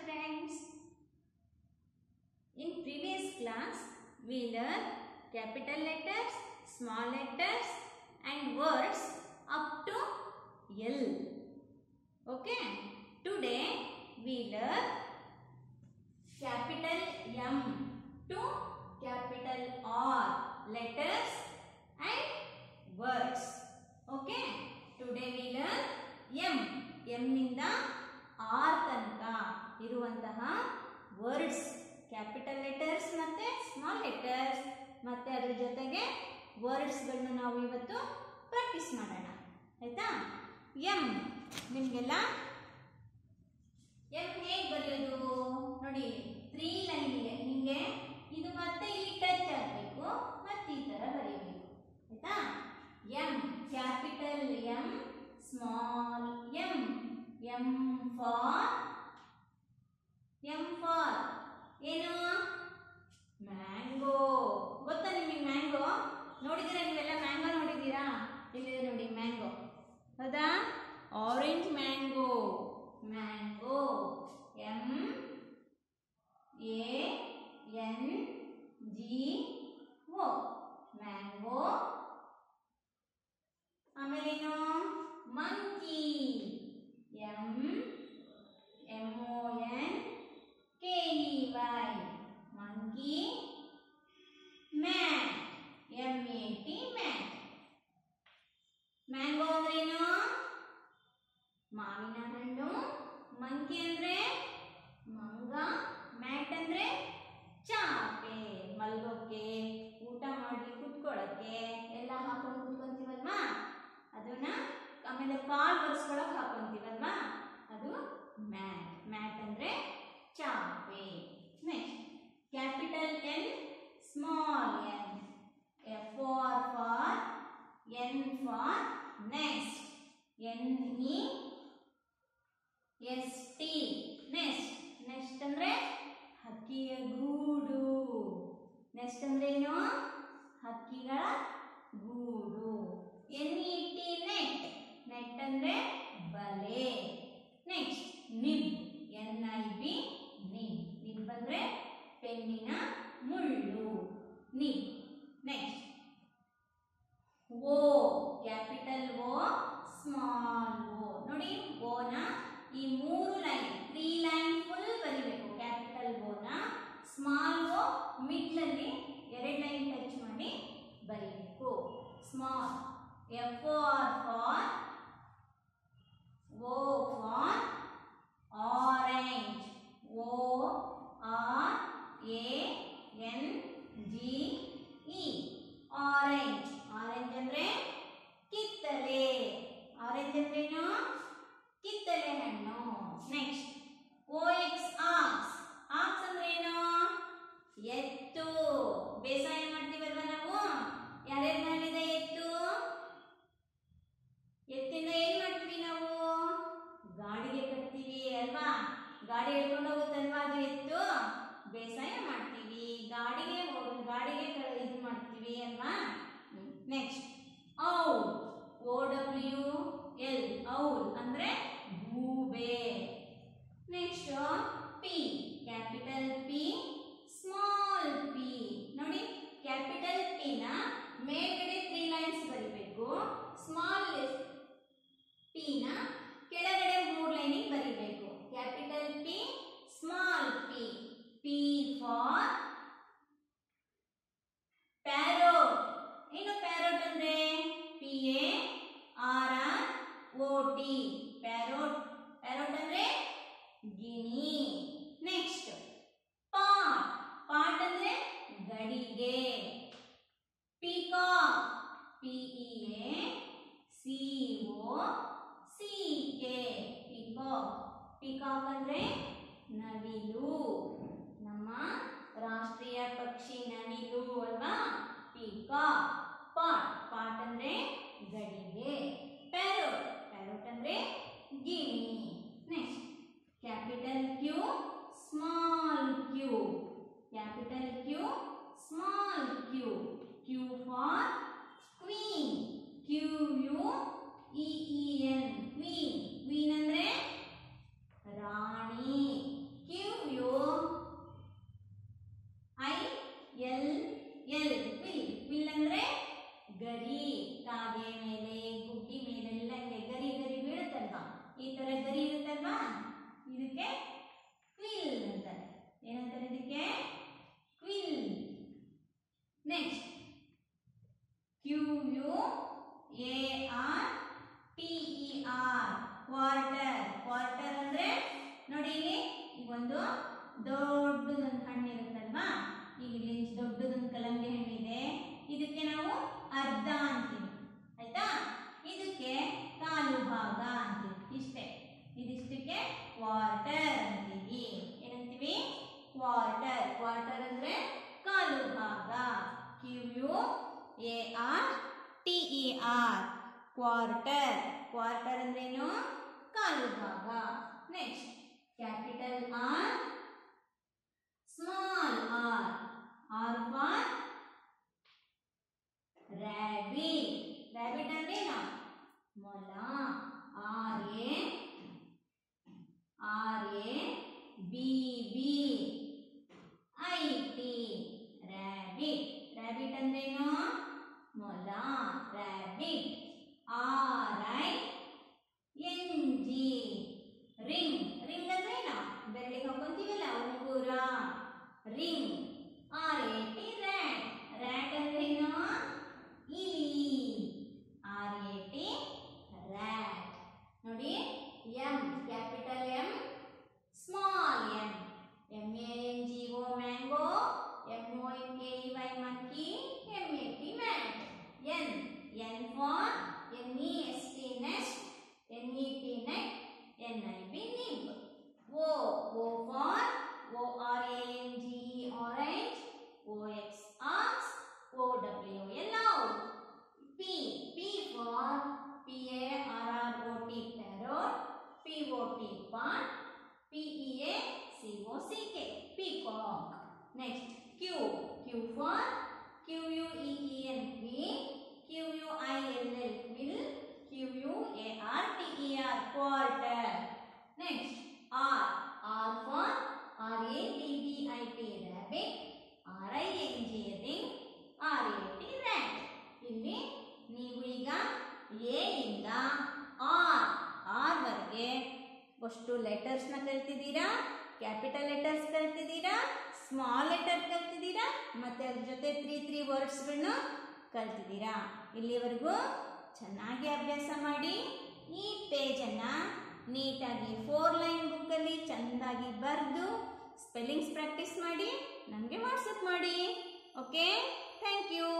friends. In previous class, we learned capital letters, small letters, and words up to L. Okay. Today we learn capital M to capital R letters and words. Okay. Today we learn M. M ಇಂದ R ತನಕ ಇರುವಂತಹ words capital letters ಮತ್ತೆ small letters ಮತ್ತೆ ಅದ್ರ ಜೊತೆಗೆ ವರ್ಡ್ಸ್ಗಳನ್ನ ನಾವು ಇವತ್ತು practice ಮಾಡೋಣ ಆಯ್ತಾ ಎಂ ನಿಮಗೆಲ್ಲ ಎಂ ಹೇಗೆ ಬರೆಯೋದು ನೋಡಿ ತ್ರೀ ಲೈನ್ ಇದೆ ನಿಮಗೆ ಇದು ಮತ್ತೆ ಇಲ್ಲಿ ಟಚ್ ಆಗಬೇಕು ಮತ್ತೆ ಈ ಥರ ಬರೆಯಬೇಕು ಆಯ್ತಾ M capital M small M M for M for ಏನು ಮ್ಯಾಂಗೋ ಗೊತ್ತಾ ನಿಮಗೆ ಮ್ಯಾಂಗೋ ನೋಡಿದ್ದೀರಾ ನೀವೆಲ್ಲ ಮ್ಯಾಂಗೋ ನೋಡಿದ್ದೀರಾ ಇಲ್ಲಿದೆ ನೋಡಿ ಮ್ಯಾಂಗೋ ಹೌದಾ orange mango mango M A N G O mango ಆಮೇಲೇನು monkey M M O N K E Y monkey mat M A T mat mango ಅಂದ್ರೇನು ಮಾವಿನ ಹಣ್ಣು ಮಂಕಿ ಅಂದ್ರೆ ಮಂಗ ಮ್ಯಾಟ್ ಅಂದ್ರೆ ಚಾಪೆ ಮಲ್ಗೋಕೆ ಊಟ ಮಾಡಿ ಕುತ್ಕೊಳ್ಳೋಕೆ ಎಲ್ಲ ಹಾಕೊಂಡು ಕುತ್ಕೊಂತೀವಲ್ವಾ ಅದನ್ನ ಆಮೇಲೆ ಕಾಲ್ ಬರ್ಸ್ಕೊಳಕ್ ಹಾಕೊಂತೀವಲ್ವಾ ಅದು ಮ್ಯಾಟ್ ಮ್ಯಾಟ್ ಅಂದ್ರೆ ಚಾಪೆ next capital N small N F R for N for nest N E S T nest nest ಅಂದ್ರೆ ಹಕ್ಕಿಯ ಗೂಡು ನೆಕ್ಸ್ಟ್ ಅಂದ್ರೆ ಏನು ಹಕ್ಕಿಗಳ ಗೂಡು N E T net net ಅಂದ್ರೆ ಬಲೆ next nib N I B nib nib ಅಂದ್ರೆ ಪೆನ್ನಿನ ಮುಳ್ಳು nib next O capital O small O ನೋಡಿ ಓನ ಈ ಮೂರು ಲೈನ್ ತ್ರೀ ಲೈನ್ ಫುಲ್ ಬರಿಬೇಕು ಕ್ಯಾಪಿಟಲ್ ಓನ ಸ್ಮಾಲ್ ಓ ಮಿಡ್ಲಲ್ಲಿ ಎರಡು ಲೈನ್ ಟಚ್ ಮಾಡಿ ಬರೀಬೇಕು small F O R for O for orange O R A N G E orange orange ಅಂದ್ರೆ ಕಿತ್ತಲೆ ಆರೆಂಜ್ ಅಂದ್ರೇನು ಕಿತ್ತಲೆ ಹಣ್ಣು next O X ox ox ಅಂದ್ರೇನು ಎತ್ತು ಬೇಸಾಯ ಮಾಡ್ತೀವಲ್ವಾ ನಾವು ಯಾರ್ಯಾರ ಮನೇಲಿದೆ ಎತ್ತು ಎತ್ತಿಂದ ಏನ್ ಮಾಡ್ತೀವಿ ನಾವು ಗಾಡಿಗೆ ಕಟ್ತೀವಿ ಅಲ್ವಾ ಗಾಡಿ ಹೇಳ್ಕೊಂಡು ಹೋಗುತ್ತಲ್ವಾ ಅದು ಎತ್ತು ಬೇಸಾಯ ಮಾಡ್ತೀವಿ ಗಾಡಿಗೆ ಹೋಗ್- ಗಾಡಿಗೆ ಕ- ಇದು ಮಾಡ್ತೀವಿ ಅಲ್ವಾ next owl O W L owl ಅಂದ್ರೆ ಗೂಬೆ next P capital P small P ನೋಡಿ ಕ್ಯಾಪಿಟಲ್ ಪಿ ನ ಮೇಲ್ಗಡೆ ತ್ರೀ ಲೈನ್ಸ್ ಬರಿಬೇಕು ಸ್ಮಾಲ್ ಪಿ ನ ಕೆಳಗಡೆ ಮೂರು ಲೈನಿಗೆ ಬರಿಬೇಕು capital P small P P for parrot ಏನು ಪ್ಯಾರೋಟ್ ಅಂದ್ರೆ P A R R O T parrot parrot ಅಂದ್ರೆ ಗಿಣಿ ನೆಕ್ಸ್ಟ್ ಪಾಟ್ ಪಾಟ್ ಅಂದ್ರೆ ಗಡಿಗೆ peacock P E A C O C K peacock peacock ಅಂದ್ರೆ ನವಿಲು ನಮ್ಮ ರಾಷ್ಟ್ರೀಯ ಪಕ್ಷಿ ನವಿಲು ಅಲ್ವಾ ಪಿಕಾಕ್ ಪಾಟ್ ಪಾಟ್ ಅಂದ್ರೆ ಗಡಿಗೆ ಪ್ಯಾರೋಟ್ ಪ್ಯಾರೋಟ್ ಅಂದ್ರೆ ಗಿಣಿ next capital Q small Q capital Q small Q Q for queen Q U E E N queen queen ಅಂದ್ರೆ ರಾಣಿ Q R T E R quarter quarter ಅಂದ್ರೆ ನೋಡಿ ಇಲ್ಲಿ ಈಗ ಒಂದು ದೊಡ್ಡದೊಂದು ಹಣ್ಣು ಇರುತ್ತಲ್ವಾ ಈಗ ಇಲ್ಲಿ ದೊಡ್ಡದೊಂದು ಕಲ್ಲಂಗಡಿ ಹಣ್ಣಿದೆ ಇದಕ್ಕೆ ನಾವು ಅರ್ಧ ಅಂತೀವಿ ಆಯ್ತಾ ಇದಕ್ಕೆ ಕಾಲು ಭಾಗ ಅಂತೀವಿ ಇಷ್ಟೇ ಇದಿಷ್ಟಕ್ಕೆ ಕ್ವಾರ್ಟರ್ ಅಂತೀವಿ ಏನಂತೀವಿ ಕ್ವಾರ್ಟರ್ ಕ್ವಾರ್ಟರ್ ಅಂದ್ರೆ ಕಾಲು ಭಾಗ Q U A R T E R quarter quarter ಅಂದ್ರೇನು ಕಾಲು ಭಾಗ next capital R small R R for rabbit rabbit ಅಂದ್ರೇನು ಮೊಲ R A R A B B I T rabbit rabbit ಅಂದ್ರೇನು ಮೊಲ rabbit R I N G ring ring ಅಂದ್ರೇನು ಬೆರಳಿಗೆ ಹಾಕೊಂತೀವಲ್ಲ ಉಂಗುರ ring R A T rat rat ಅಂದ್ರೇನು ಇಲಿ ಆರ್ ಎ ಟಿ ರ್ಯಾಟ್ ನೋಡಿ M capital M small M M A N G O mango M O N K E Y monkey M A T mat N N for N E S T nest N E T net N I B nib O O for O R A N G E orange O X ox O W L owl P. P for P A R R O T parrot. P O T part. P E A C O C K peacock. Next Q. Q for Q U E E N queen. Q U I L L quill. Q U A R T E R quarter. Next R. R for R A B B I T rabbit. R I N G ring. R A T rat. ಇಲ್ಲಿ ನೀವು ಈಗ A ಇಂದ R R ವರೆಗೆ ಅಷ್ಟು ಲೆಟರ್ಸ್ನ ಕಲ್ತಿದ್ದೀರಾ capital letters ಕಲ್ತಿದ್ದೀರಾ small letter ಕಲ್ತಿದ್ದೀರಾ ಮತ್ತೆ ಅದ್ರ ಜೊತೆ ತ್ರೀ ತ್ರೀ ವರ್ಡ್ಸ್ಗಳನ್ನ ಕಲ್ತಿದ್ದೀರಾ ಇಲ್ಲಿವರೆಗೂ ಚೆನ್ನಾಗಿ ಅಭ್ಯಾಸ ಮಾಡಿ ಈ ಪೇಜನ್ನು ನೀಟಾಗಿ ಫೋರ್ ಲೈನ್ ಬುಕ್ಕಲ್ಲಿ ಚೆಂದಾಗಿ ಬರೆದು ಸ್ಪೆಲ್ಲಿಂಗ್ಸ್ ಪ್ರಾಕ್ಟೀಸ್ ಮಾಡಿ ನಮಗೆ ವಾಟ್ಸಪ್ ಮಾಡಿ ಓಕೆ ಥ್ಯಾಂಕ್ ಯು